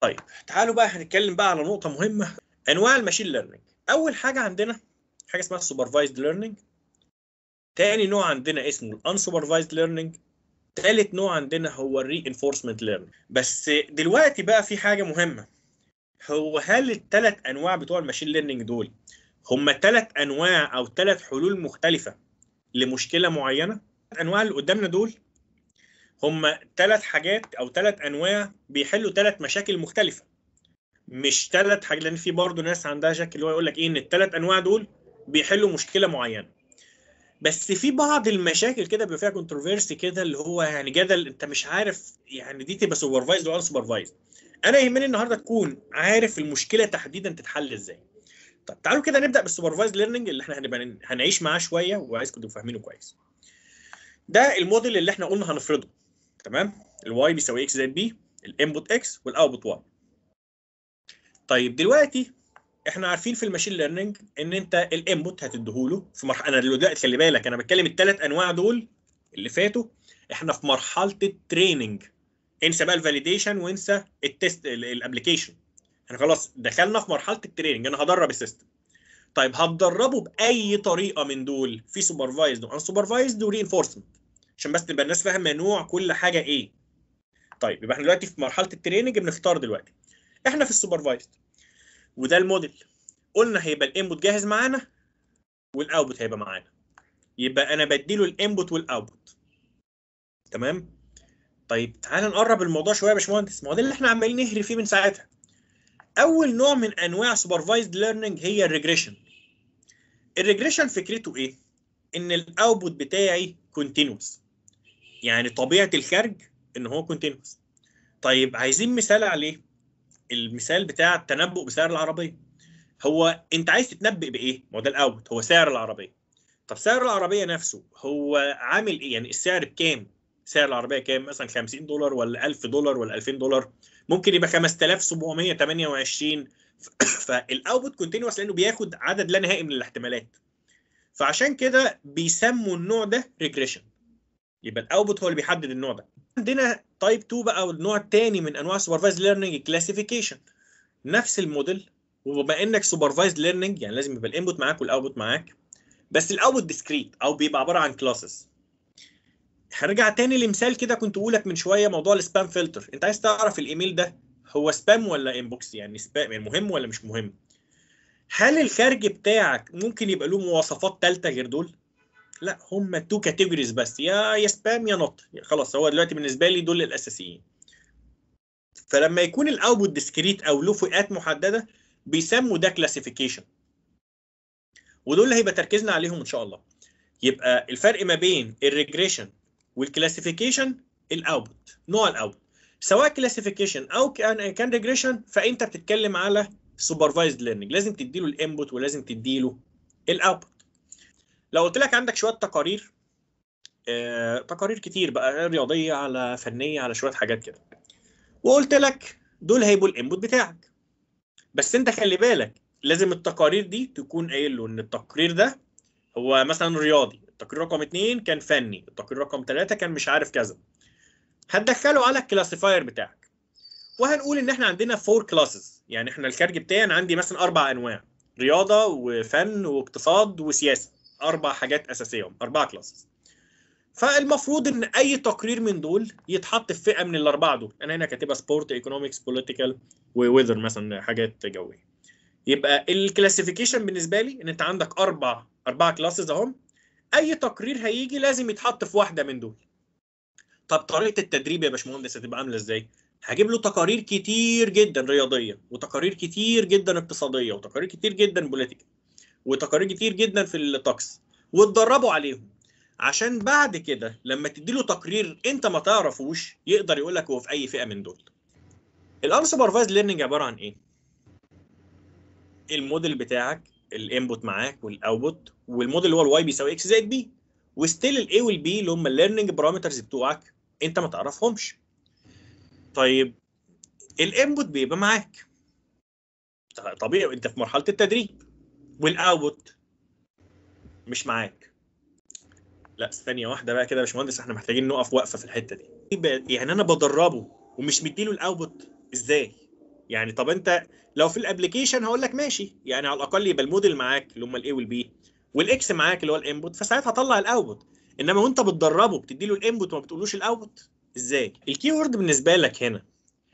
طيب تعالوا بقى هنتكلم بقى على نقطه مهمه انواع الماشين ليرنينج اول حاجه عندنا حاجه اسمها السوبرفايزد ليرنينج تاني نوع عندنا اسمه الانسوبرفايزد ليرنينج تالت نوع عندنا هو الري انفورسمنت ليرنينج بس دلوقتي بقى في حاجه مهمه هو هل الثلاث انواع بتوع الماشين ليرنينج دول هم ثلاث انواع او ثلاث حلول مختلفه لمشكله معينه الانواع اللي قدامنا دول هم ثلاث حاجات او ثلاث انواع بيحلوا ثلاث مشاكل مختلفه مش ثلاث حاجات لان في برضه ناس عندها شك اللي هو يقول لك ايه ان الثلاث انواع دول بيحلوا مشكله معينه بس في بعض المشاكل كده بيبقى فيها كونتروفيرسي كده اللي هو يعني جدل انت مش عارف يعني دي تبقى سوبرفايزد ولا سوبرفايزد انا يهمني النهارده تكون عارف المشكله تحديدا تتحل ازاي طب تعالوا كده نبدا بالسوبرفايزد ليرنينج اللي احنا هنبقى هنعيش معاه شويه وعايزكم تبقوا فاهمينه كويس ده الموديل اللي احنا قلنا هنفرضه تمام الواي بيساوي اكس زائد بي الانبوت اكس والاوتبوت واي طيب دلوقتي احنا عارفين في الماشين ليرنينج ان انت الانبوت هتديهوله في مرحله انا دلوقتي خلي بالك انا بتكلم الثلاث انواع دول اللي فاتوا احنا في مرحله التريننج انسى بقى الفاليديشن وانسى التست الابلكيشن احنا خلاص دخلنا في مرحله التريننج انا هدرب السيستم طيب هتدربه باي طريقه من دول في سوبرفايزد وان سوبرفايزد وري انفورسمنت عشان بس تبقى الناس فاهمه نوع كل حاجه ايه طيب يبقى احنا دلوقتي في مرحله التريننج بنختار دلوقتي احنا في السوبرفايزد وده الموديل قلنا هيبقى الانبوت جاهز معانا والاوتبوت هيبقى معانا يبقى انا بديله الانبوت والاوتبوت تمام طيب تعال نقرب الموضوع شويه يا باشمهندس ما هو ده اللي احنا عمالين نهري فيه من ساعتها اول نوع من انواع سوبرفايزد ليرنينج هي الريجريشن الريجريشن فكرته ايه ان الاوتبوت بتاعي كونتينوس يعني طبيعه الخارج ان هو كونتينوس طيب عايزين مثال عليه المثال بتاع التنبؤ بسعر العربيه هو انت عايز تتنبئ بايه ما هو ده الاوت هو سعر العربيه طب سعر العربيه نفسه هو عامل ايه يعني السعر بكام سعر العربيه كام مثلا 50 دولار ولا 1000 دولار ولا 2000 دولار ممكن يبقى 5728 فالاوتبوت كونتينوس لانه بياخد عدد لا نهائي من الاحتمالات فعشان كده بيسموا النوع ده ريجريشن يبقى الاوتبوت هو اللي بيحدد النوع ده عندنا تايب 2 بقى والنوع الثاني من انواع سوبرفايزد ليرنينج كلاسيفيكيشن نفس الموديل وبما انك سوبرفايزد ليرنينج يعني لازم يبقى الانبوت معاك والاوتبوت معاك بس الاوتبوت ديسكريت او بيبقى عباره عن كلاسز هرجع تاني لمثال كده كنت بقولك من شويه موضوع السبام فلتر انت عايز تعرف الايميل ده هو سبام ولا انبوكس يعني سبام يعني مهم ولا مش مهم هل الخارج بتاعك ممكن يبقى له مواصفات ثالثه غير دول لا هم تو كاتيجوريز بس يا يا سبام يا نوت خلاص هو دلوقتي بالنسبه لي دول الاساسيين فلما يكون الاوتبوت ديسكريت او له فئات محدده بيسموا ده كلاسيفيكيشن ودول اللي هيبقى تركيزنا عليهم ان شاء الله يبقى الفرق ما بين الريجريشن والكلاسيفيكيشن الاوتبوت نوع الاوتبوت سواء كلاسيفيكيشن او كان كان ريجريشن فانت بتتكلم على سوبرفايزد ليرنينج لازم تديله الانبوت ولازم تديله الاوتبوت لو قلت لك عندك شويه تقارير آه، تقارير كتير بقى رياضيه على فنيه على شويه حاجات كده وقلت لك دول هيبقوا الانبوت بتاعك بس انت خلي بالك لازم التقارير دي تكون قايل له ان التقرير ده هو مثلا رياضي التقرير رقم اتنين كان فني التقرير رقم ثلاثة كان مش عارف كذا هتدخله على الكلاسيفاير بتاعك وهنقول ان احنا عندنا فور كلاسز يعني احنا الكارج بتاعي انا عندي مثلا اربع انواع رياضه وفن واقتصاد وسياسه اربع حاجات اساسيه اربع كلاسز فالمفروض ان اي تقرير من دول يتحط في فئه من الاربعه دول انا هنا كاتبها سبورت ايكونومكس بوليتيكال وويذر مثلا حاجات جويه يبقى الكلاسيفيكيشن بالنسبه لي ان انت عندك اربع اربع كلاسز اهم اي تقرير هيجي لازم يتحط في واحده من دول طب طريقه التدريب يا باشمهندس هتبقى عامله ازاي هجيب له تقارير كتير جدا رياضيه وتقارير كتير جدا اقتصاديه وتقارير كتير جدا بوليتيكال وتقارير كتير جدا في الطقس وتدربوا عليهم عشان بعد كده لما تديله تقرير انت ما تعرفوش يقدر يقول لك هو في اي فئه من دول الانسوبرفايزد ليرنينج عباره عن ايه الموديل بتاعك الانبوت معاك والاوتبوت والموديل اللي هو الواي بيساوي اكس زائد بي وستيل الاي والبي اللي هم الليرنينج بارامترز بتوعك انت ما تعرفهمش طيب الانبوت بيبقى معاك طبيعي انت في مرحله التدريب والاوتبوت مش معاك لا ثانيه واحده بقى كده يا باشمهندس احنا محتاجين نقف وقفه في الحته دي يعني انا بدربه ومش مديله الاوتبوت ازاي يعني طب انت لو في الابلكيشن هقول لك ماشي يعني على الاقل يبقى الموديل معاك اللي هم الاي والبي والاكس معاك اللي هو الانبوت فساعتها طلع الاوتبوت انما وانت بتدربه بتدي له الانبوت وما بتقولوش الاوتبوت ازاي الكي وورد بالنسبه لك هنا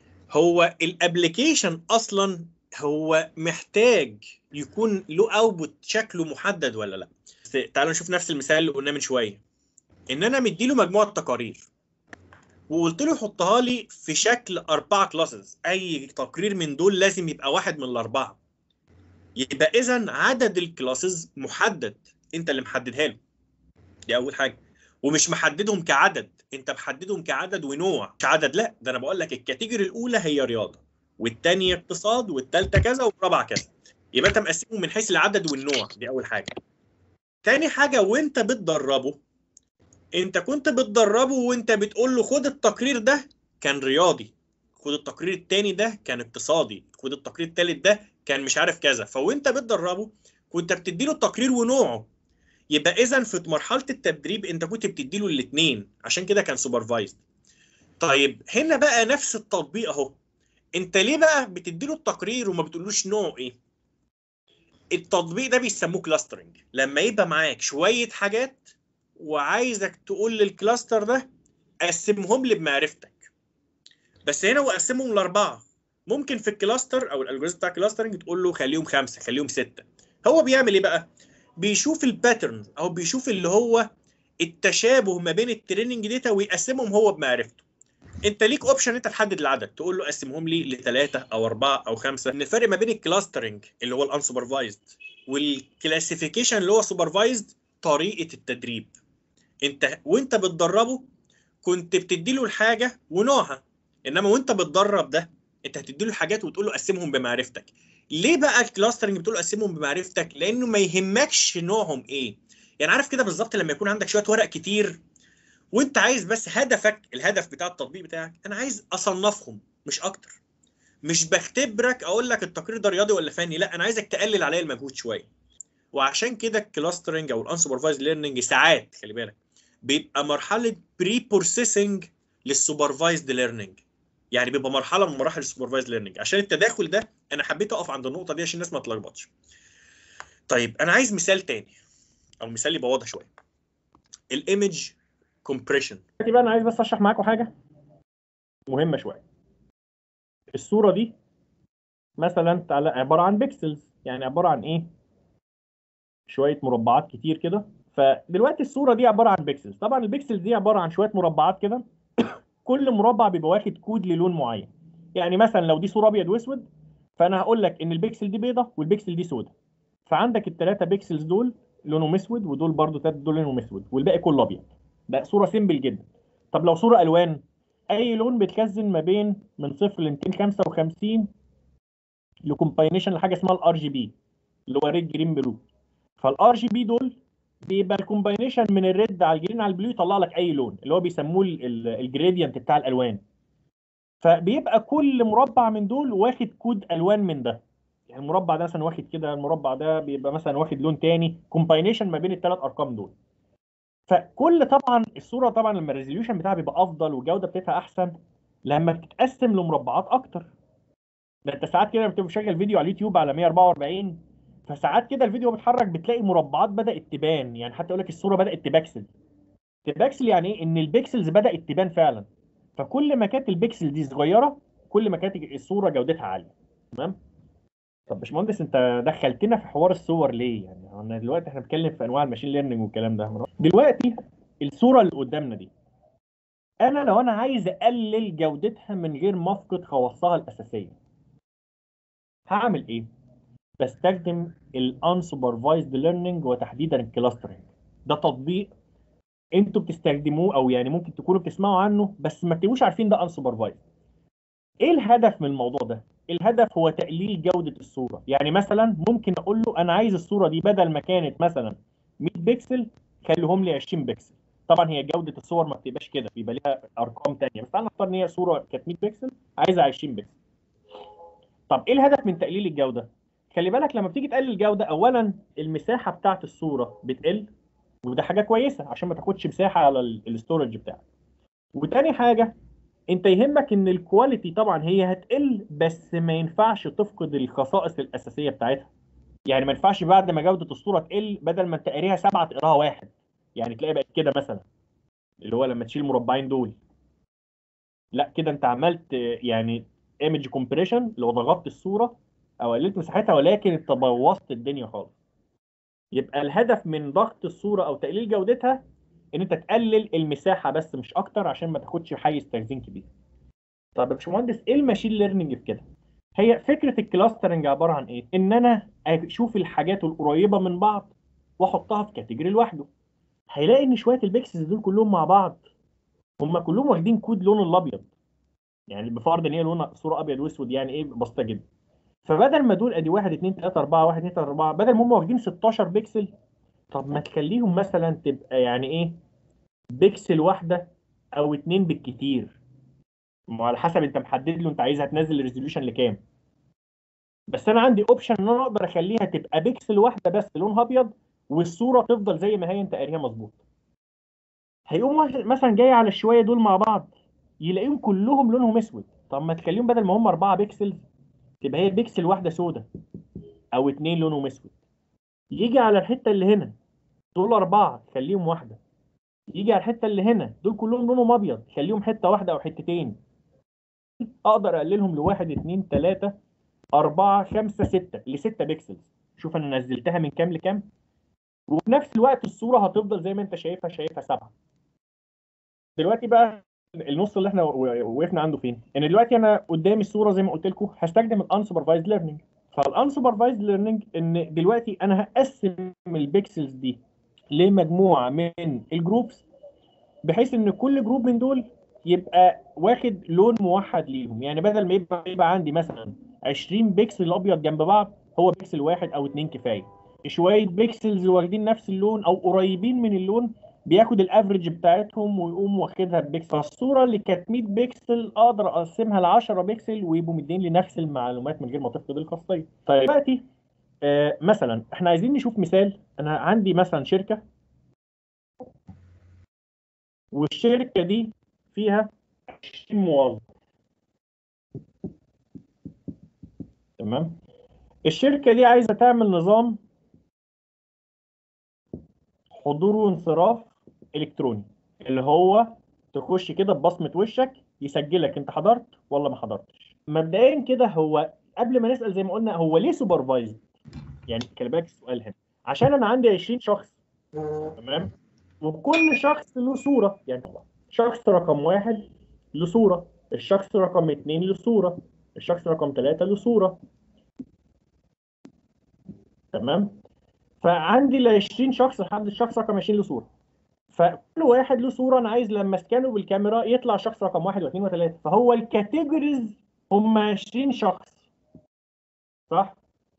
هو الابلكيشن اصلا هو محتاج يكون له اوتبوت شكله محدد ولا لا تعالوا نشوف نفس المثال اللي قلناه من شويه ان انا مديله مجموعه تقارير وقلت له حطها لي في شكل اربعه كلاسز اي تقرير من دول لازم يبقى واحد من الاربعه يبقى اذا عدد الكلاسز محدد انت اللي محددها له دي اول حاجه ومش محددهم كعدد انت محددهم كعدد ونوع مش عدد لا ده انا بقول لك الكاتيجوري الاولى هي رياضه والثانيه اقتصاد والثالثه كذا والرابعه كذا يبقى انت مقسمهم من حيث العدد والنوع دي اول حاجه تاني حاجه وانت بتدربه انت كنت بتدربه وانت بتقول له خد التقرير ده كان رياضي خد التقرير التاني ده كان اقتصادي خد التقرير التالت ده كان مش عارف كذا فوانت بتدربه كنت بتدي له التقرير ونوعه يبقى اذا في مرحله التدريب انت كنت بتدي له الاثنين عشان كده كان سوبرفايزد طيب هنا بقى نفس التطبيق اهو انت ليه بقى بتدي له التقرير وما بتقولوش نوع ايه التطبيق ده بيسموه كلاسترنج لما يبقى معاك شويه حاجات وعايزك تقول للكلاستر ده قسمهم لي بمعرفتك بس هنا وقسمهم لاربعه ممكن في الكلاستر او الالجوريزم بتاع الكلاسترنج تقول له خليهم خمسه خليهم سته هو بيعمل ايه بقى بيشوف الباترن او بيشوف اللي هو التشابه ما بين التريننج داتا ويقسمهم هو بمعرفته انت ليك اوبشن انت تحدد العدد تقول له قسمهم لي لثلاثه او اربعه او خمسه ان الفرق ما بين الكلاسترنج اللي هو الانسوبرفايزد والكلاسيفيكيشن اللي هو سوبرفايزد طريقه التدريب انت وانت بتدربه كنت بتدي له الحاجه ونوعها انما وانت بتدرب ده انت هتدي له الحاجات وتقول له قسمهم بمعرفتك ليه بقى الكلاسترنج بتقول قسمهم بمعرفتك لانه ما يهمكش نوعهم ايه يعني عارف كده بالظبط لما يكون عندك شويه ورق كتير وانت عايز بس هدفك الهدف بتاع التطبيق بتاعك انا عايز اصنفهم مش اكتر مش بختبرك اقول لك التقرير ده رياضي ولا فني لا انا عايزك تقلل عليا المجهود شويه وعشان كده الكلاسترنج او الانسوبرفايز ليرنينج ساعات خلي بالك بيبقى مرحله بري بروسيسنج للسوبرفايزد ليرنينج يعني بيبقى مرحله من مراحل السوبرفايز ليرنينج عشان التداخل ده انا حبيت اقف عند النقطه دي عشان الناس ما تلخبطش طيب انا عايز مثال تاني او مثال يبقى واضح شويه الايمج كومبريشن دلوقتي بقى انا عايز بس اشرح معاكم حاجه مهمه شويه الصوره دي مثلا تعالى عباره عن بيكسلز يعني عباره عن ايه شويه مربعات كتير كده فدلوقتي الصوره دي عباره عن بيكسلز طبعا البيكسلز دي عباره عن شويه مربعات كده كل مربع بيبقى واخد كود للون معين يعني مثلا لو دي صوره ابيض واسود فانا هقول لك ان البيكسل دي بيضه والبيكسل دي سودة فعندك الثلاثه بيكسلز دول لونهم اسود ودول برضو ثلاثه دول لونهم اسود والباقي كله ابيض ده صوره سيمبل جدا طب لو صوره الوان اي لون بيتخزن ما بين من صفر ل 255 لكومباينيشن لحاجه اسمها الار جي بي اللي هو ريد جرين بلو فالار جي بي دول بيبقى الكومباينيشن من الريد على الجرين على البلو يطلع لك اي لون اللي هو بيسموه الجريدينت بتاع الالوان فبيبقى كل مربع من دول واخد كود الوان من ده يعني المربع ده مثلا واخد كده المربع ده بيبقى مثلا واخد لون تاني كومباينيشن ما بين الثلاث ارقام دول فكل طبعا الصوره طبعا لما الريزوليوشن بتاعها بيبقى افضل والجوده بتاعتها احسن لما بتتقسم لمربعات اكتر ده انت ساعات كده بتبقى شغال فيديو على اليوتيوب على 144 فساعات كده الفيديو بيتحرك بتلاقي مربعات بدات تبان يعني حتى يقول لك الصوره بدات تبكسل تبكسل يعني ايه ان البيكسلز بدات تبان فعلا فكل ما كانت البيكسل دي صغيره كل ما كانت الصوره جودتها عاليه تمام طب باشمهندس انت دخلتنا في حوار الصور ليه يعني انا دلوقتي احنا بنتكلم في انواع الماشين ليرنينج والكلام ده دلوقتي الصوره اللي قدامنا دي انا لو انا عايز اقلل جودتها من غير ما افقد خواصها الاساسيه هعمل ايه بستخدم الانسوبرفايزد ليرنينج وتحديدا الكلاسترنج ده تطبيق انتوا بتستخدموه او يعني ممكن تكونوا بتسمعوا عنه بس ما تبقوش عارفين ده انسوبرفايزد ايه الهدف من الموضوع ده الهدف هو تقليل جوده الصوره يعني مثلا ممكن اقول له انا عايز الصوره دي بدل ما كانت مثلا 100 بكسل خليهم لي 20 بكسل طبعا هي جوده الصور ما بتبقاش كده بيبقى ليها ارقام ثانيه بس تعالى نختار ان هي صوره كانت 100 بكسل عايزها 20 بكسل طب ايه الهدف من تقليل الجوده خلي بالك لما بتيجي تقلل الجوده اولا المساحه بتاعه الصوره بتقل وده حاجه كويسه عشان ما تاخدش مساحه على الاستورج بتاعك وتاني حاجه انت يهمك ان الكواليتي طبعا هي هتقل بس ما ينفعش تفقد الخصائص الاساسيه بتاعتها يعني ما ينفعش بعد ما جوده الصوره تقل بدل ما انت قاريها سبعه تقراها واحد يعني تلاقي بقت كده مثلا اللي هو لما تشيل المربعين دول لا كده انت عملت يعني ايمج كومبريشن لو ضغطت الصوره او قللت مساحتها ولكن انت بوظت الدنيا خالص يبقى الهدف من ضغط الصوره او تقليل جودتها ان انت تقلل المساحه بس مش اكتر عشان ما تاخدش حيز تخزين كبير طب يا باشمهندس ايه الماشين ليرنينج في كده هي فكره الكلاسترنج عباره عن ايه ان انا اشوف الحاجات القريبه من بعض واحطها في كاتيجوري لوحده هيلاقي ان شويه البيكسلز دول كلهم مع بعض هم كلهم واخدين كود لون الابيض يعني بفرض ان هي لون صوره ابيض واسود يعني ايه بسيطه جدا فبدل ما دول ادي 1 2 3 4 1 2 3 4 بدل ما هم واخدين 16 بكسل طب ما تخليهم مثلا تبقى يعني ايه بكسل واحده او اتنين بالكتير ما على حسب انت محدد له انت عايزها تنزل الريزوليوشن لكام بس انا عندي اوبشن ان انا اقدر اخليها تبقى بكسل واحده بس لونها ابيض والصوره تفضل زي ما هي انت قاريها مظبوط هيقوم مثلا جاي على الشويه دول مع بعض يلاقيهم كلهم لونهم اسود طب ما تخليهم بدل ما هم 4 بكسل تبقى هي بكسل واحده سودة او اتنين لونهم اسود يجي على الحته اللي هنا دول اربعه خليهم واحده يجي على الحته اللي هنا دول كلهم لونهم ابيض خليهم حته واحده او حتتين اقدر اقللهم لواحد اتنين تلاته اربعه خمسه سته لسته بكسلز شوف انا نزلتها من كام لكام وفي نفس الوقت الصوره هتفضل زي ما انت شايفها شايفها سبعه دلوقتي بقى النص اللي احنا وقفنا عنده فين؟ ان دلوقتي انا قدامي الصوره زي ما قلت لكم هستخدم الانسوبرفايزد ليرنينج فالانسوبرفايزد ليرنينج ان دلوقتي انا هقسم البيكسلز دي لمجموعه من الجروبس بحيث ان كل جروب من دول يبقى واخد لون موحد ليهم يعني بدل ما يبقى, يبقى عندي مثلا 20 بيكسل ابيض جنب بعض هو بيكسل واحد او اتنين كفايه شويه بيكسلز واخدين نفس اللون او قريبين من اللون بياخد الافرج بتاعتهم ويقوم واخدها ببيكسل فالصوره اللي كانت 100 بكسل اقدر اقسمها ل 10 بكسل ويبقوا مدين لي نفس المعلومات من غير ما تفقد الخاصيه طيب دلوقتي آه مثلا احنا عايزين نشوف مثال انا عندي مثلا شركه والشركه دي فيها 20 موظف تمام الشركه دي عايزه تعمل نظام حضور وانصراف الكتروني اللي هو تخش كده ببصمه وشك يسجلك انت حضرت ولا ما حضرتش مبدئيا كده هو قبل ما نسال زي ما قلنا هو ليه سوبرفايزد يعني خلي بالك السؤال هنا عشان انا عندي 20 شخص تمام وكل شخص له صوره يعني شخص رقم واحد له صوره الشخص رقم اثنين له صوره الشخص رقم ثلاثه له صوره تمام فعندي ال 20 شخص لحد الشخص رقم 20 له صوره فكل واحد له صوره انا عايز لما اسكانه بالكاميرا يطلع شخص رقم واحد واثنين وثلاثه فهو الكاتيجوريز هم 20 شخص صح؟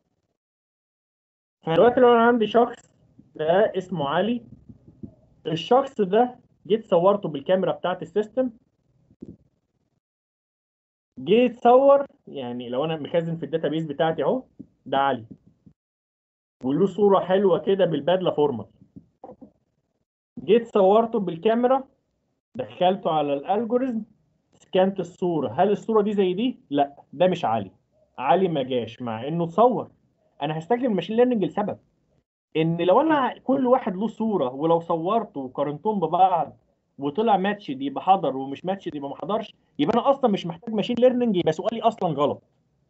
فدلوقتي لو انا عندي شخص ده اسمه علي الشخص ده جيت صورته بالكاميرا بتاعت السيستم جيت صور يعني لو انا مخزن في الداتابيز بتاعتي اهو ده علي وله صوره حلوه كده بالبدله فورمال جيت صورته بالكاميرا دخلته على الالجوريزم سكانت الصوره هل الصوره دي زي دي لا ده مش علي علي ما جاش مع انه اتصور انا هستخدم الماشين ليرنينج لسبب ان لو انا كل واحد له صوره ولو صورته وقارنتهم ببعض وطلع ماتش دي يبقى حضر ومش ماتش دي يبقى ما حضرش يبقى انا اصلا مش محتاج ماشين ليرنينج يبقى سؤالي اصلا غلط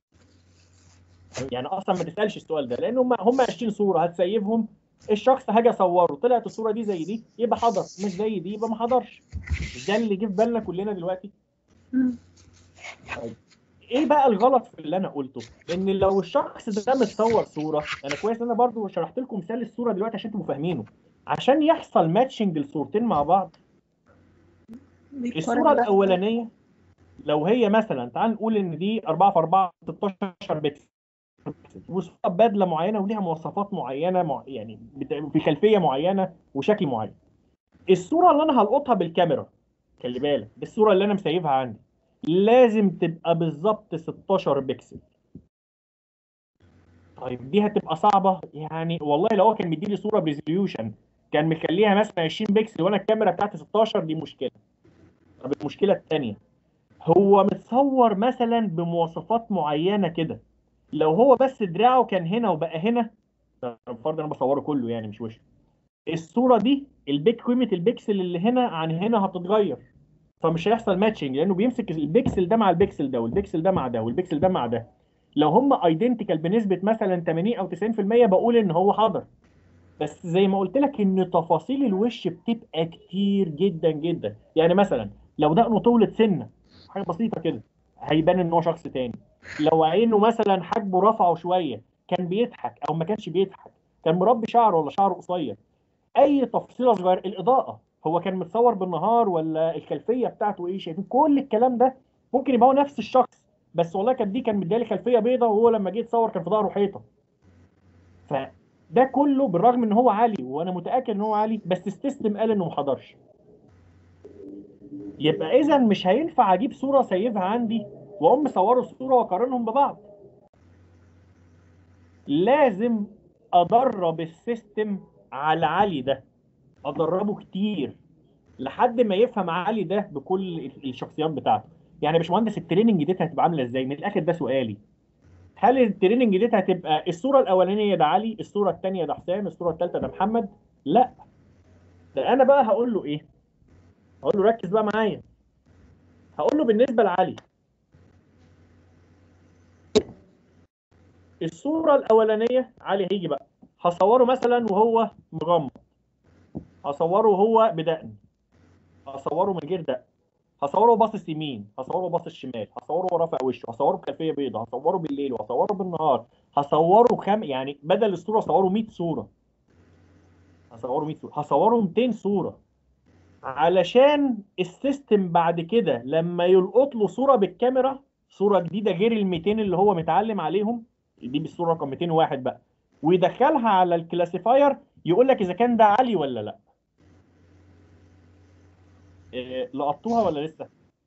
يعني اصلا ما تسالش السؤال ده لان هم هم 20 صوره هتسيبهم الشخص هاجي اصوره طلعت الصوره دي زي دي يبقى حضر مش زي دي يبقى ما حضرش ده اللي جه في بالنا كلنا دلوقتي طيب ايه بقى الغلط في اللي انا قلته ان لو الشخص ده متصور صوره انا كويس ان انا برضو شرحت لكم مثال الصوره دلوقتي عشان تبقوا فاهمينه عشان يحصل ماتشنج الصورتين مع بعض الصوره الاولانيه لو هي مثلا تعال نقول ان دي 4 في 4 16 بكسل وصوره بدله معينه وليها مواصفات معينه مع يعني في خلفيه معينه وشكل معين الصوره اللي انا هلقطها بالكاميرا خلي بالك الصوره اللي انا مسيبها عندي لازم تبقى بالظبط 16 بكسل طيب دي هتبقى صعبه يعني والله لو هو كان مديلي صوره بريزوليوشن كان مخليها مثلا 20 بكسل وانا الكاميرا بتاعتي 16 دي مشكله طب المشكله الثانيه هو متصور مثلا بمواصفات معينه كده لو هو بس دراعه كان هنا وبقى هنا فرض انا بصوره كله يعني مش وشه الصوره دي البيك قيمه البكسل اللي هنا عن هنا هتتغير فمش هيحصل ماتشنج لانه بيمسك البكسل ده مع البكسل ده والبكسل ده مع ده والبكسل ده مع ده لو هم ايدنتيكال بنسبه مثلا 80 او 90% بقول ان هو حاضر بس زي ما قلت لك ان تفاصيل الوش بتبقى كتير جدا جدا يعني مثلا لو دقنه طولت سنه حاجه بسيطه كده هيبان ان هو شخص تاني لو عينه مثلا حاجبه رفعه شويه كان بيضحك او ما كانش بيضحك كان مربي شعره ولا شعره قصير اي تفصيله صغيره الاضاءه هو كان متصور بالنهار ولا الخلفيه بتاعته ايه شايفين كل الكلام ده ممكن يبقى هو نفس الشخص بس والله كانت دي كان مديالي خلفيه بيضه وهو لما جه يتصور كان في ظهره حيطه فده كله بالرغم ان هو عالي وانا متاكد ان هو عالي بس السيستم قال انه ما حضرش يبقى اذا مش هينفع اجيب صوره سيفها عندي واقوم مصوره الصوره واقارنهم ببعض لازم ادرب السيستم على علي ده ادربه كتير لحد ما يفهم علي ده بكل الشخصيات بتاعته يعني يا باشمهندس التريننج ديت هتبقى عامله ازاي من الاخر ده سؤالي هل التريننج ديت هتبقى الصوره الاولانيه ده علي الصوره الثانيه ده حسام الصوره الثالثه ده محمد لا ده انا بقى هقول له ايه هقول له ركز بقى معايا هقول له بالنسبه لعلي الصوره الاولانيه علي هيجي بقى هصوره مثلا وهو مغمض هصوره وهو بدقن هصوره من غير دقن هصوره باصص يمين هصوره باصص شمال هصوره وهو رافع وشه هصوره بخلفيه بيضاء هصوره بالليل وهصوره بالنهار هصوره خم يعني بدل الصوره هصوره 100 صوره هصوره 100 صوره هصوره 200 صوره علشان السيستم بعد كده لما يلقط له صوره بالكاميرا صوره جديده غير ال 200 اللي هو متعلم عليهم دي بالصوره رقم 201 بقى ويدخلها على الكلاسيفاير يقول لك اذا كان ده عالي ولا لا إيه لقطوها ولا لسه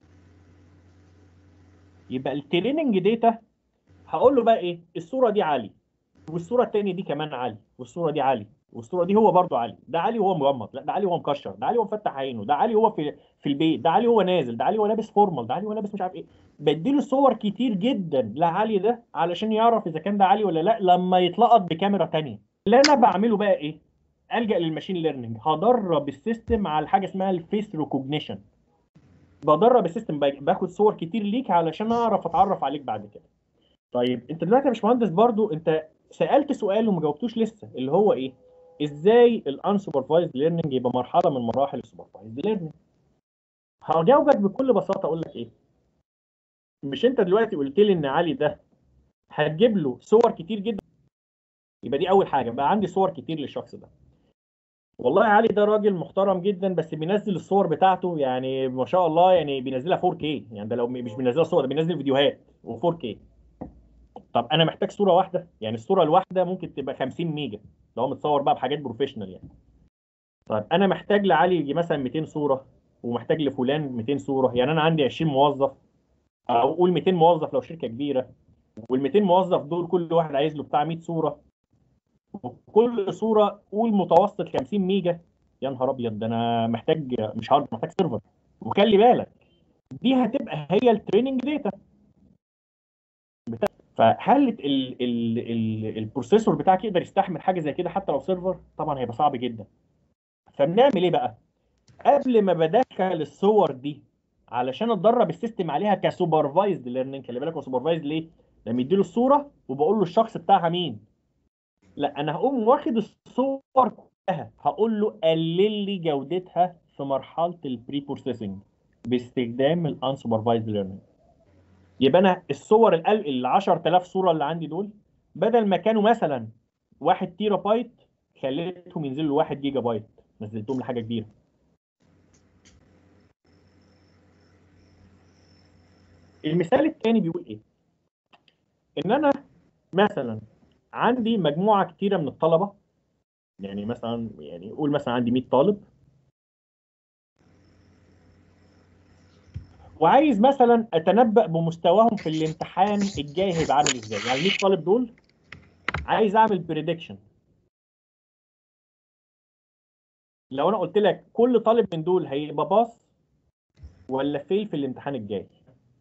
يبقى التريننج داتا هقول له بقى ايه الصوره دي عالي والصوره الثانيه دي كمان عالي والصوره دي عالي والصوره دي هو برضو عالي ده عالي وهو مغمض لا ده عالي وهو مكشر ده عالي وهو مفتح عينه ده عالي وهو في في البيت ده عالي وهو نازل ده عالي وهو لابس فورمال ده عالي وهو لابس مش عارف ايه بديله صور كتير جدا لعلي ده علشان يعرف اذا كان ده عالي ولا لا لما يتلقط بكاميرا ثانيه اللي انا بعمله بقى ايه الجا للماشين ليرنينج هدرب السيستم على حاجه اسمها الفيس ريكوجنيشن بدرب السيستم باخد صور كتير ليك علشان اعرف اتعرف عليك بعد كده طيب انت دلوقتي يا باشمهندس برضو انت سالت سؤال وما جاوبتوش لسه اللي هو ايه ازاي الانسوبرفايزد ليرنينج يبقى مرحله من مراحل السوبرفايزد ليرنينج هجاوبك بكل بساطه اقول لك ايه مش انت دلوقتي قلت لي ان علي ده هتجيب له صور كتير جدا يبقى دي اول حاجه بقى عندي صور كتير للشخص ده والله علي ده راجل محترم جدا بس بينزل الصور بتاعته يعني ما شاء الله يعني بينزلها 4K يعني ده لو مش بينزلها صور ده بينزل فيديوهات و4K طب انا محتاج صوره واحده يعني الصوره الواحده ممكن تبقى 50 ميجا لو متصور بقى بحاجات بروفيشنال يعني طيب انا محتاج لعلي يجي مثلا 200 صوره ومحتاج لفلان 200 صوره يعني انا عندي 20 موظف او قول 200 موظف لو شركه كبيره وال 200 موظف دول كل واحد عايز له بتاع 100 صوره وكل صوره قول متوسط 50 ميجا يا نهار ابيض ده انا محتاج مش هارد محتاج سيرفر وخلي بالك دي هتبقى هي التريننج داتا فهل ال ال ال البروسيسور بتاعك يقدر يستحمل حاجه زي كده حتى لو سيرفر طبعا هيبقى صعب جدا فبنعمل ايه بقى قبل ما بدخل الصور دي علشان اتدرب السيستم عليها كسوبرفايزد ليرنينج خلي بالك هو سوبرفايزد ليه لما يديله الصوره وبقول له الشخص بتاعها مين لا انا هقوم واخد الصور كلها هقول له قلل لي جودتها في مرحله البري بروسيسنج باستخدام الانسوبرفايزد ليرنينج يبقى انا الصور ال 10000 صوره اللي عندي دول بدل ما كانوا مثلا 1 تيرا بايت خليتهم ينزلوا ل 1 جيجا بايت نزلتهم لحاجه كبيره المثال الثاني بيقول ايه ان انا مثلا عندي مجموعه كتيره من الطلبه يعني مثلا يعني قول مثلا عندي 100 طالب وعايز مثلا اتنبأ بمستواهم في الامتحان الجاي هيبقى عامل ازاي يعني ال 100 طالب دول عايز اعمل بريدكشن لو انا قلت لك كل طالب من دول هيبقى باص ولا فيل في الامتحان الجاي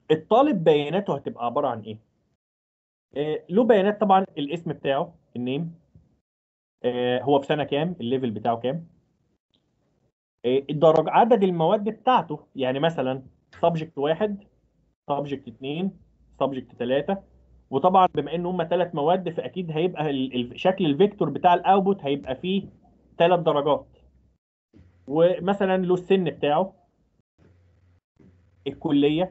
الطالب بياناته هتبقى عباره عن ايه آه، له بيانات طبعا الاسم بتاعه النيم آه، هو في سنه كام الليفل بتاعه كام آه، الدرجه عدد المواد بتاعته يعني مثلا سبجكت واحد سبجكت اثنين سبجكت ثلاثه وطبعا بما ان هم ثلاث مواد فاكيد هيبقى ال- ال- شكل الفيكتور بتاع الاوتبوت هيبقى فيه ثلاث درجات ومثلا له السن بتاعه الكليه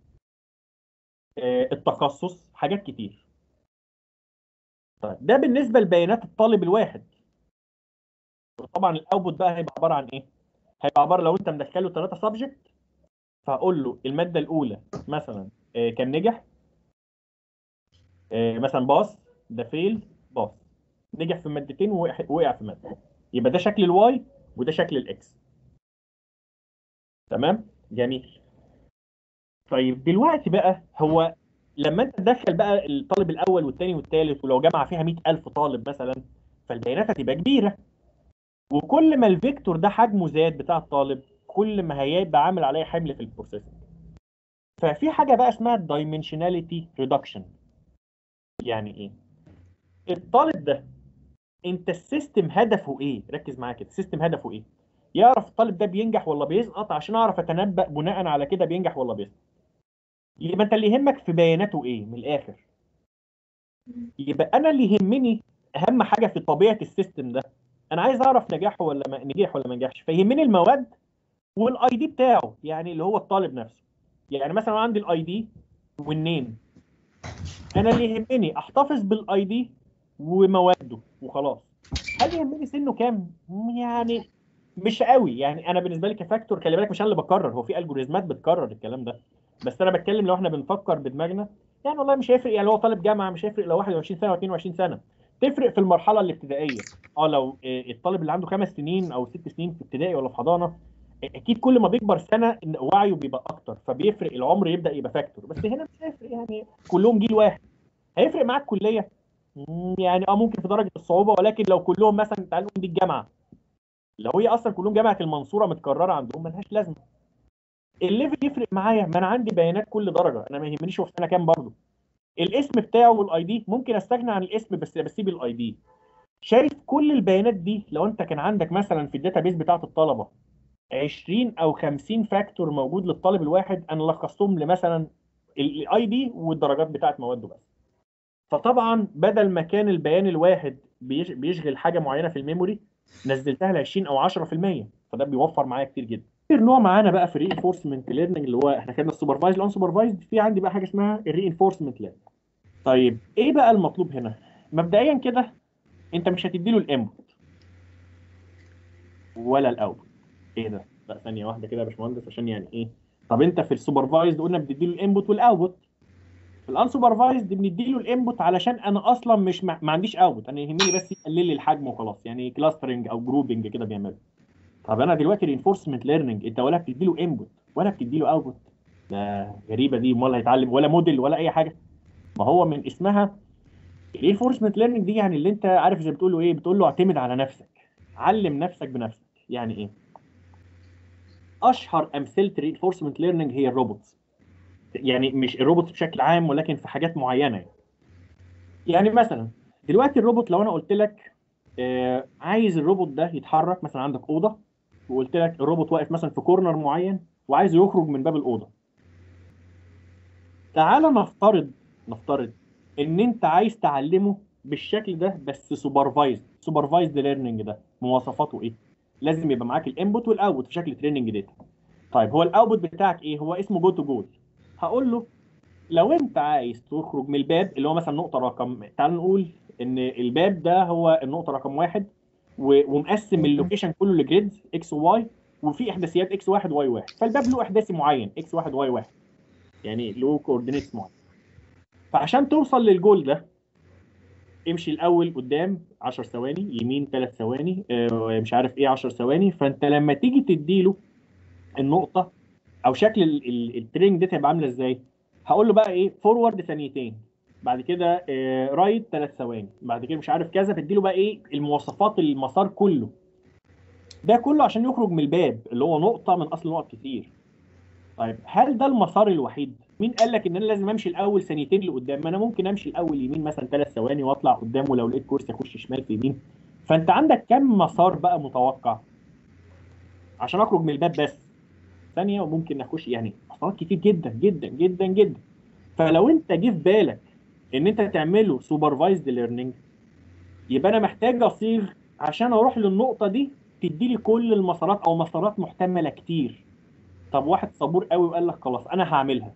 آه، التخصص حاجات كتير طيب ده بالنسبه لبيانات الطالب الواحد طبعا الاوتبوت بقى هيبقى عباره عن ايه هيبقى عباره لو انت مدخله ثلاثه سبجكت فهقول له الماده الاولى مثلا آه، كان نجح آه، مثلا باص ده فيل باص نجح في مادتين ووقع وقع في ماده يبقى ده شكل الواي وده شكل الاكس تمام جميل طيب دلوقتي بقى هو لما انت تدخل بقى الطالب الاول والثاني والثالث ولو جمع فيها 100000 طالب مثلا فالبيانات هتبقى كبيره وكل ما الفيكتور ده حجمه زاد بتاع الطالب كل ما هيبقى عامل عليه حمل في البروسيسنج ففي حاجه بقى اسمها الدايمنشناليتي ريدكشن يعني ايه الطالب ده انت السيستم هدفه ايه ركز معايا كده السيستم هدفه ايه يعرف الطالب ده بينجح ولا بيسقط عشان اعرف اتنبأ بناء على كده بينجح ولا بيسقط يبقى انت اللي يهمك في بياناته ايه من الاخر يبقى انا اللي يهمني اهم حاجه في طبيعه السيستم ده انا عايز اعرف نجاحه ولا ما نجح ولا ما نجحش فيهمني المواد والاي دي بتاعه يعني اللي هو الطالب نفسه يعني مثلا عندي الاي دي والنيم انا اللي يهمني احتفظ بالاي دي ومواده وخلاص هل يهمني سنه كام يعني مش قوي يعني انا بالنسبه لي كفاكتور خلي بالك مش انا اللي بكرر هو في الجوريزمات بتكرر الكلام ده بس انا بتكلم لو احنا بنفكر بدماغنا يعني والله مش هيفرق يعني لو هو طالب جامعه مش هيفرق لو 21 سنه و22 سنه تفرق في المرحله الابتدائيه اه لو آه، الطالب اللي عنده خمس سنين او ست سنين في ابتدائي ولا في حضانه آه، اكيد كل ما بيكبر سنه إن وعيه بيبقى اكتر فبيفرق العمر يبدا يبقى فاكتور بس هنا مش هيفرق يعني كلهم جيل واحد هيفرق معاك كليه مم، يعني اه ممكن في درجه الصعوبه ولكن لو كلهم مثلا تعالوا نقول دي الجامعه لو هي اصلا كلهم جامعه المنصوره متكرره عندهم ملهاش لازمه الليفل يفرق معايا ما انا عندي بيانات كل درجه انا ما يهمنيش هو في سنه كام برضه الاسم بتاعه والاي دي ممكن استغنى عن الاسم بس بسيب الاي دي شايف كل البيانات دي لو انت كان عندك مثلا في الداتابيس بتاعه الطلبه 20 او 50 فاكتور موجود للطالب الواحد انا لخصتهم لمثلا الاي دي والدرجات بتاعه مواد بس فطبعا بدل ما كان البيان الواحد بيش- بيشغل حاجه معينه في الميموري نزلتها ل 20 او 10% فده بيوفر معايا كتير جدا اخر نوع معانا بقى في الرينفورسمنت ليرنينج اللي هو احنا خدنا السوبرفايز الان سوبرفايزد في عندي بقى حاجه اسمها الرينفورسمنت ليرنينج طيب ايه بقى المطلوب هنا مبدئيا كده انت مش هتديله الانبوت ولا الاوتبوت ايه ده لا ثانيه واحده كده يا باشمهندس عشان يعني ايه طب انت في السوبرفايزد قلنا بتديله الانبوت والاوتبوت في الان سوبرفايزد بنديله الانبوت علشان انا اصلا مش ما, ما عنديش اوتبوت انا يهمني بس يقلل لي الحجم وخلاص يعني كلاسترنج او جروبنج كده بيعمله طب انا دلوقتي رينفورسمنت ليرنينج انت ولا بتديله انبوت ولا بتديله اوتبوت ده غريبه دي امال هيتعلم ولا موديل ولا اي حاجه ما هو من اسمها الرينفورسمنت ليرنينج دي يعني اللي انت عارف زي بتقول له ايه بتقول له اعتمد على نفسك علم نفسك بنفسك يعني ايه اشهر امثله الرينفورسمنت ليرنينج هي الروبوتس يعني مش الروبوت بشكل عام ولكن في حاجات معينه يعني. يعني مثلا دلوقتي الروبوت لو انا قلت لك آه عايز الروبوت ده يتحرك مثلا عندك اوضه وقلت لك الروبوت واقف مثلا في كورنر معين وعايز يخرج من باب الاوضه تعال نفترض نفترض ان انت عايز تعلمه بالشكل ده بس سوبرفايزد سوبرفايزد ليرنينج ده مواصفاته ايه لازم يبقى معاك الانبوت والاوتبوت في شكل تريننج داتا طيب هو الاوتبوت بتاعك ايه هو اسمه جو تو جول هقول له لو انت عايز تخرج من الباب اللي هو مثلا نقطه رقم تعال نقول ان الباب ده هو النقطه رقم واحد و- ومقسم اللوكيشن كله لجريدز اكس وواي وفي احداثيات اكس واحد واي واحد فالباب له احداثي معين اكس واحد واي واحد يعني له كوردينيتس معين فعشان توصل للجول ده امشي الاول قدام 10 ثواني يمين 3 ثواني آه، مش عارف ايه 10 ثواني فانت لما تيجي تديله النقطه او شكل ال- ال- التريننج داتا هيبقى عامله ازاي هقول له بقى ايه فورورد ثانيتين بعد كده رايت ثلاث ثواني بعد كده مش عارف كذا تديله بقى ايه المواصفات المسار كله ده كله عشان يخرج من الباب اللي هو نقطه من اصل نقط كتير طيب هل ده المسار الوحيد مين قال لك ان انا لازم امشي الاول ثانيتين لقدام ما انا ممكن امشي الاول يمين مثلا ثلاث ثواني واطلع قدام ولو لقيت كرسي اخش شمال في يمين فانت عندك كم مسار بقى متوقع عشان اخرج من الباب بس ثانيه وممكن اخش يعني مسارات كتير جدا جدا جدا جدا فلو انت جه في بالك ان انت تعمله سوبرفايزد ليرنينج يبقى انا محتاج اصيغ عشان اروح للنقطه دي تدي لي كل المسارات او مسارات محتمله كتير طب واحد صبور قوي وقال لك خلاص انا هعملها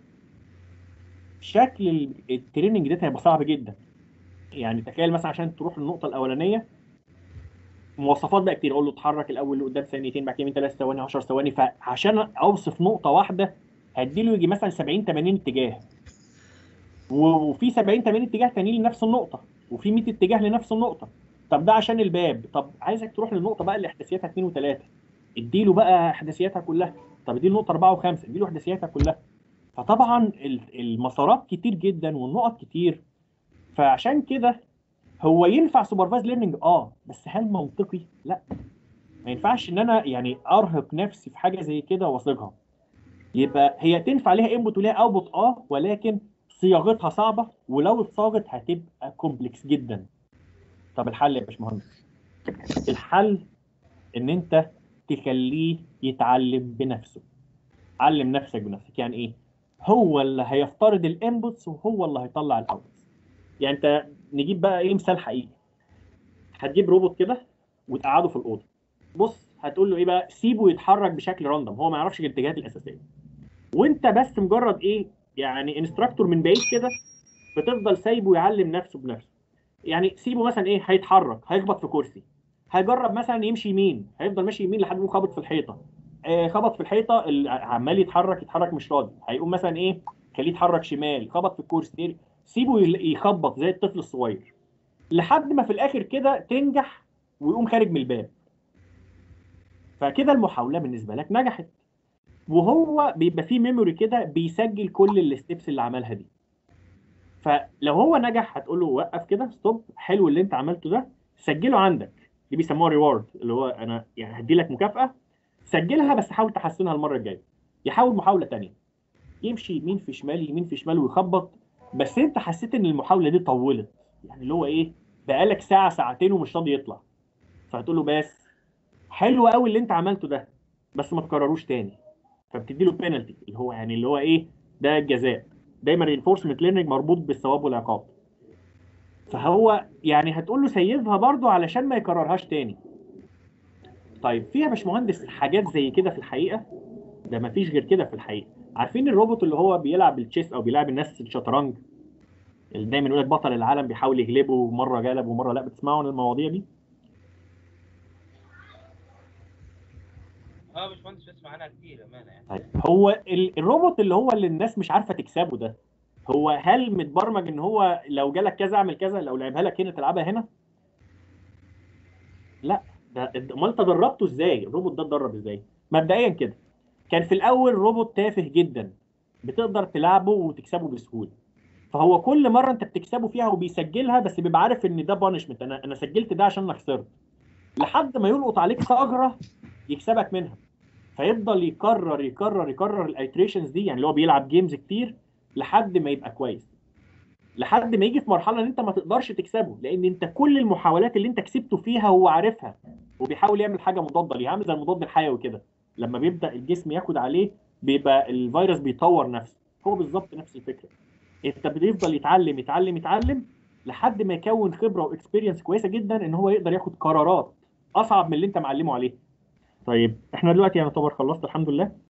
شكل ال- التريننج ده هيبقى صعب جدا يعني تخيل مثلا عشان تروح للنقطه الاولانيه مواصفات بقى كتير اقول له اتحرك الاول لقدام ثانيتين بعد كده يمين ثلاث ثواني 10 ثواني فعشان اوصف نقطه واحده هديله يجي مثلا 70 80 اتجاه و- وفي 70 80 اتجاه تانيين لنفس النقطه وفي 100 اتجاه لنفس النقطه طب ده عشان الباب طب عايزك تروح للنقطه بقى اللي احداثياتها 2 و3 اديله بقى احداثياتها كلها طب اديله نقطه 4 و5 اديله احداثياتها كلها فطبعا ال- المسارات كتير جدا والنقط كتير فعشان كده هو ينفع سوبرفايز ليرنينج اه بس هل منطقي؟ لا ما ينفعش ان انا يعني ارهق نفسي في حاجه زي كده واصيغها يبقى هي تنفع ليها انبوت وليها اوتبوت اه ولكن صياغتها صعبه ولو اتصاغت هتبقى كومبلكس جدا طب الحل يا باشمهندس الحل ان انت تخليه يتعلم بنفسه علم نفسك بنفسك يعني ايه هو اللي هيفترض الانبوتس وهو اللي هيطلع الاوتبوتس يعني انت نجيب بقى ايه مثال حقيقي هتجيب روبوت كده وتقعده في الاوضه بص هتقول له ايه بقى سيبه يتحرك بشكل راندوم هو ما يعرفش الاتجاهات الاساسيه وانت بس مجرد ايه يعني انستراكتور من بعيد كده بتفضل سايبه يعلم نفسه بنفسه يعني سيبه مثلا ايه هيتحرك هيخبط في كرسي هيجرب مثلا يمشي يمين هيفضل ماشي يمين لحد ما يقوم خبط في الحيطه آه خبط في الحيطه ال- عمال يتحرك يتحرك مش راضي هيقوم مثلا ايه خليه يتحرك شمال خبط في الكرسي سيبه يل- يخبط زي الطفل الصغير لحد ما في الاخر كده تنجح ويقوم خارج من الباب فكده المحاوله بالنسبه لك نجحت وهو بيبقى فيه ميموري كده بيسجل كل الستبس اللي عملها دي فلو هو نجح هتقول له وقف كده ستوب حلو اللي انت عملته ده سجله عندك دي بيسموها ريورد اللي هو انا يعني هدي لك مكافاه سجلها بس حاول تحسنها المره الجايه يحاول محاوله تانية يمشي يمين في شمال يمين في شمال ويخبط بس انت حسيت ان المحاوله دي طولت يعني اللي هو ايه بقالك ساعه ساعتين ومش راضي يطلع فهتقول له بس حلو قوي اللي انت عملته ده بس ما تكرروش تاني فبتدي له بينالتي اللي هو يعني اللي هو ايه ده الجزاء دايما رينفورسمنت ليرنينج مربوط بالثواب والعقاب فهو يعني هتقول له سيبها برضو علشان ما يكررهاش تاني طيب فيها يا باشمهندس حاجات زي كده في الحقيقه ده ما فيش غير كده في الحقيقه عارفين الروبوت اللي هو بيلعب التشيس او بيلعب الناس الشطرنج اللي دايما يقول لك بطل العالم بيحاول يغلبه ومره غلب ومره لا بتسمعوا عن المواضيع دي اه يا باشمهندس بسمع عنها كتير امانه يعني طيب هو ال- الروبوت اللي هو اللي الناس مش عارفه تكسبه ده هو هل متبرمج ان هو لو جالك كذا اعمل كذا لو لعبها لك هنا تلعبها هنا لا ده امال انت دربته ازاي الروبوت ده اتدرب ازاي مبدئيا كده كان في الاول روبوت تافه جدا بتقدر تلعبه وتكسبه بسهوله فهو كل مره انت بتكسبه فيها وبيسجلها بس بيبقى عارف ان ده بانشمنت انا انا سجلت ده عشان انا خسرت لحد ما يلقط عليك ثغره يكسبك منها فيفضل يكرر يكرر يكرر الايتريشنز دي يعني اللي هو بيلعب جيمز كتير لحد ما يبقى كويس لحد ما يجي في مرحله ان انت ما تقدرش تكسبه لان انت كل المحاولات اللي انت كسبته فيها هو عارفها وبيحاول يعمل حاجه مضاده ليه عامل زي المضاد الحيوي كده لما بيبدا الجسم ياخد عليه بيبقى الفيروس بيطور نفسه هو بالظبط نفس الفكره انت بيفضل يتعلم يتعلم يتعلم لحد ما يكون خبره واكسبيرينس كويسه جدا ان هو يقدر ياخد قرارات اصعب من اللي انت معلمه عليه طيب احنا دلوقتي يعتبر خلصت الحمد لله